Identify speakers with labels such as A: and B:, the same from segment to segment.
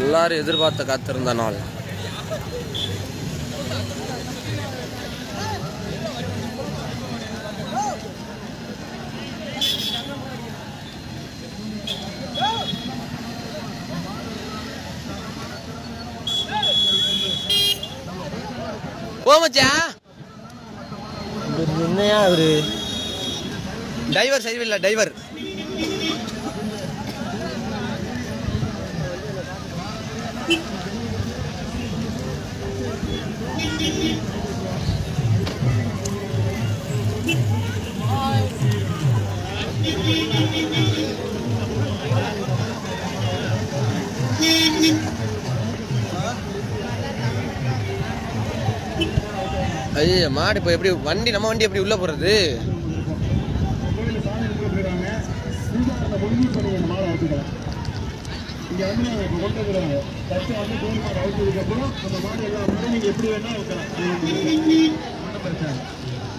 A: எல்லாரும் எதிர்பார்த்த காத்திருந்த நாள் ஓ மச்சான்
B: என்னையா அவரு
A: டைவர் சரியில்லை டைவர் ஐயோ மாடு இப்போ எப்படி வண்டி நம்ம வண்டி எப்படி உள்ள போறது
C: கோயிலில் சாமி கும்பிட போயிடுறாங்க பூஜாரத்தை முடிஞ்சு இப்போ நீங்கள் மாலை அவுத்துக்கலாம் இங்கே வந்து நாங்கள் இப்போ கொண்டு வந்துடுறாங்க ஃபஸ்ட்டு வந்து கோயில் மாடு அவுத்ததுக்கப்புறம் அந்த மாடு எல்லா மாடும் நீங்கள் எப்படி வேணால் அவுக்கலாம் ஒன்றும் பிரச்சனை இல்லை.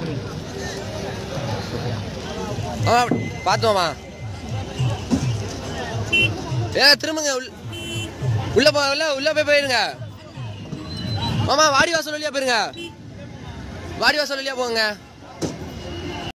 A: ஆ பார்த்தோமா ஏ திரும்புங்க உள்ள உள்ள போ உள்ள உள்ள போய் போயிருங்க மாமா வாடி வாசல் வழியா போயிருங்க வாடி வாசல் வழியா போங்க